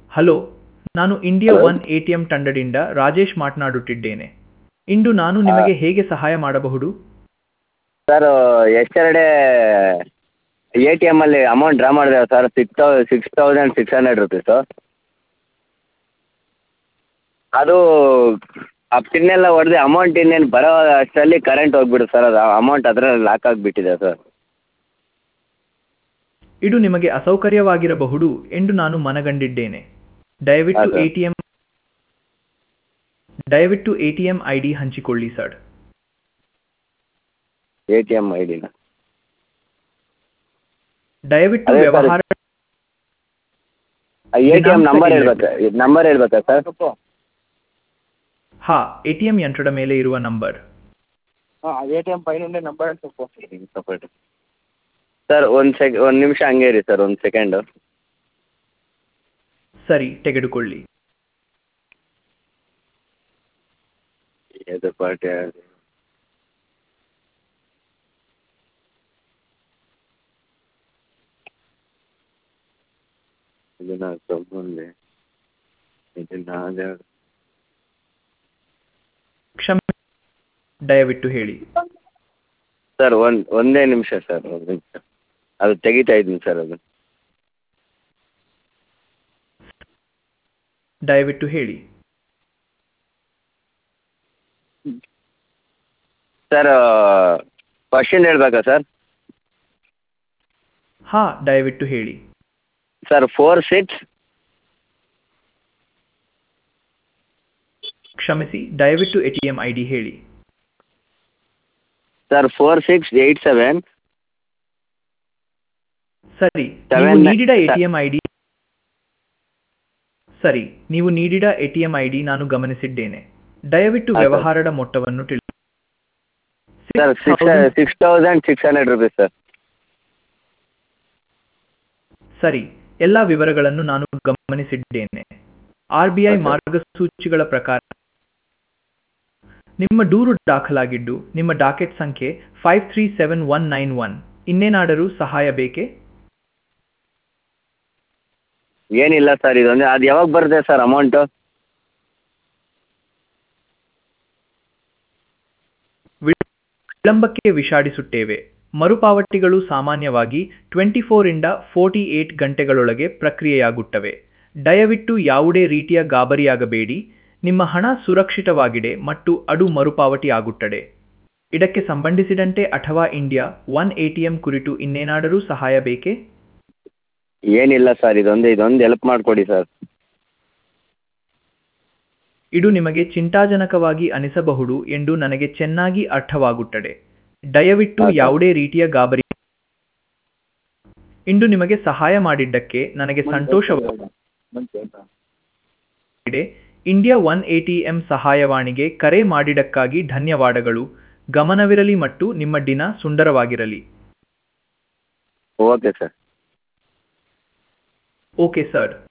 Hello ನಾನು India Hello? One A T M ತಂಡದಿಂದ ರಾಜೇಶ್ ಮಾತನಾಡುತ್ತಿದ್ದೇನೆ ಇಂದು ನಾನು ನಿಮಗೆ ಹೇಗೆ ಸಹಾಯ ಮಾಡಬಹುದು ಸರ್ ಎಸ್ಟರ್ಡೇ ಎ ಟಿ ಎಮ್ಮಲ್ಲಿ ಅಮೌಂಟ್ ಡ್ರಾ ಮಾಡಿದೆ sir six thou six thousand six hundred rupees ಅದು ಆ ಪಿನ್ ಎಲ್ಲ ಹೊಡೆದು ಅಮೌಂಟ್ ಇನ್ನೇನು ಬರೋ ಅಷ್ಟರಲ್ಲಿ ಕರೆಂಟ್ ಹೋಗ್ಬಿಡುತ್ತೆ ಸರ್ ಅದು ಅಮೌಂಟ್ ಅದರಲ್ಲಿ ಲಾಕ್ ಆಗಿಬಿಟ್ಟಿದೆ ಸರ್ ಇದು ನಿಮಗೆ ಅಸೌಕರ್ಯವಾಗಿರಬಹುದು ಎಂದು ನಾನು ಮನಗಂಡಿದ್ದೇನೆ ದಯವಿಟ್ಟು ಹಾ, ಸರ್. ಎ ಟಿ ಎಂ ದಯವಿಟ್ಟು A T M I D ಹಂಚಿಕೊಳ್ಳಿ sir A T M I ಡಿನ ದಯವಿಟ್ಟು ಅದೇ ಸರ್. ವ್ಯವಹಾರ ಎ ಟಿ ಎಮ್ ದಿನಾಂಕ ನಂಬರ್ ಇಲ್ಲ. ಹೇಳ್ಬೇಕಾ ನಂಬರ್ ಹೇಳ್ಬೇಕಾ ಸರ್ ಹಾ ಎ ಟಿ ಎಂ ಯಂತ್ರದ ಮೇಲೆ ಇರುವ ನಂಬರ್ ಹಾಂ ಎ ಟಿ ಎಮ್ ಪೈನ ఉండే ನಂಬರ್ ಸ್ವಲ್ಪ ಸರ್ ಒಂದು ಸೆಕ್ ಒಂದು ನಿಮಿಷ ಹಂಗೆ ಇರಿ ಸರ್ ಒಂದು ಸೆಕೆಂಡು ಸರಿ ತೆಗೆದುಕೊಳ್ಳಿ ಇದು ಪಾರ್ಟಿ ಇದನ್ನ ತಗೊಂಡೆ ಇದನ್ನ ಅದೇ ಕ್ಷಮೆ ದಯವಿಟ್ಟು ಹೇಳಿ ಸರ್ ಒಂದು ಒಂದೇ ನಿಮಿಷ ಸರ್ ಒಂದು ನಿಮಿಷ ಅದು ತೆಗಿತಾ ಇದ್ದೀನಿ ಸರ್ ಅದು ದಯವಿಟ್ಟು ಹೇಳಿ ಸರ್ ಕ್ವಶನ್ ಹೇಳ್ಬೇಕಾ ಸರ್ ಹಾ ದಯವಿಟ್ಟು ಹೇಳಿ ಸರ್ ಫೋರ್ ಸಿಕ್ಸ್ ಕ್ಷಮಿಸಿ ದಯವಿಟ್ಟು ಎ ಟಿ ಎಂ ಐ ಡಿ ಹೇಳಿ sir four six eight seven ಸರಿ Seven ನೀವು nine- ನೀಡಿದ A T M I D ಸರಿ ನೀವು ನೀಡಿದ A T M I D ನಾನು ಗಮನಿಸಿದ್ದೇನೆ ದಯವಿಟ್ಟು ಹಾ, ಸರ್. ವ್ಯವಹಾರದ ಮೊತ್ತವನ್ನು ತಿಳಿ sir six six thousand six hundred rupees sir ಸರಿ ಎಲ್ಲ ವಿವರಗಳನ್ನು ನಾನು ಗಮನಿಸಿದ್ದೇನೆ ಆರ್ ಬಿ ಐ ಹಾ, ಸರ್. ಮಾರ್ಗಸೂಚಿಗಳ ಪ್ರಕಾರ ನಿಮ್ಮ ದೂರು ದಾಖಲಾಗಿದ್ದು ನಿಮ್ಮ ಡಾಕೆಟ್ ಸಂಖ್ಯೆ five three seven one nine one ಇನ್ನೇನಾದರೂ ಸಹಾಯ ಬೇಕೇ ಏನಿಲ್ಲ ಸರ್ ಇದೊಂದೇ ಅದು ಯಾವಾಗ ಬರುತ್ತೆ ಸರ್ ಅಮೌಂಟು ವಿಳಂಬಕ್ಕೆ ವಿಷಾಡಿಸುತ್ತೇವೆ ಮರುಪಾವತಿಗಳು ಸಾಮಾನ್ಯವಾಗಿ ಟ್ವೆಂಟಿ ಫೋರಿಂದ ಫೋರ್ಟಿ ಏಟ್ ಗಂಟೆಗಳೊಳಗೆ ಪ್ರಕ್ರಿಯೆಯಾಗುತ್ತವೆ ದಯವಿಟ್ಟು ಯಾವುದೇ ರೀತಿಯ ಗಾಬರಿಯಾಗಬೇಡಿ ನಿಮ್ಮ ಹಣ ಸುರಕ್ಷಿತವಾಗಿದೆ ಮತ್ತು ಅದು ಮರುಪಾವತಿ ಆಗುತ್ತದೆ ಇದಕ್ಕೆ ಸಂಬಂಧಿಸಿದಂತೆ ಅಥವಾ India one A T M ಕುರಿತು ಇನ್ನೇನಾದರೂ ಸಹಾಯ ಬೇಕೇ ಏನಿಲ್ಲ ಸರ್ ಇದೊಂದೇ ಇದೊಂದು ಹೆಲ್ಪ್ ಮಾಡಿಕೊಡಿ ಸರ್ ಇದು ನಿಮಗೆ ಚಿಂತಾಜನಕವಾಗಿ ಅನಿಸಬಹುದು ಎಂದು ನನಗೆ ಚೆನ್ನಾಗಿ ಅರ್ಥವಾಗುತ್ತದೆ ದಯವಿಟ್ಟು ಹಾ, ಸರ್. ಯಾವುದೇ ರೀತಿಯ ಗಾಬರಿ ಇಂದು ನಿಮಗೆ ಸಹಾಯ ಮಾಡಿದ್ದಕ್ಕೆ ನನಗೆ ಸಂತೋಷವಾಗಿದೆ India one A T M ಸಹಾಯವಾಣಿಗೆ ಕರೆ ಮಾಡಿದ್ದಕ್ಕಾಗಿ ಧನ್ಯವಾದಗಳು ಗಮನವಿರಲಿ ಮತ್ತು ನಿಮ್ಮ ದಿನ ಸುಂದರವಾಗಿರಲಿ ಓಕೆ ಸರ್ ಓಕೆ ಸರ್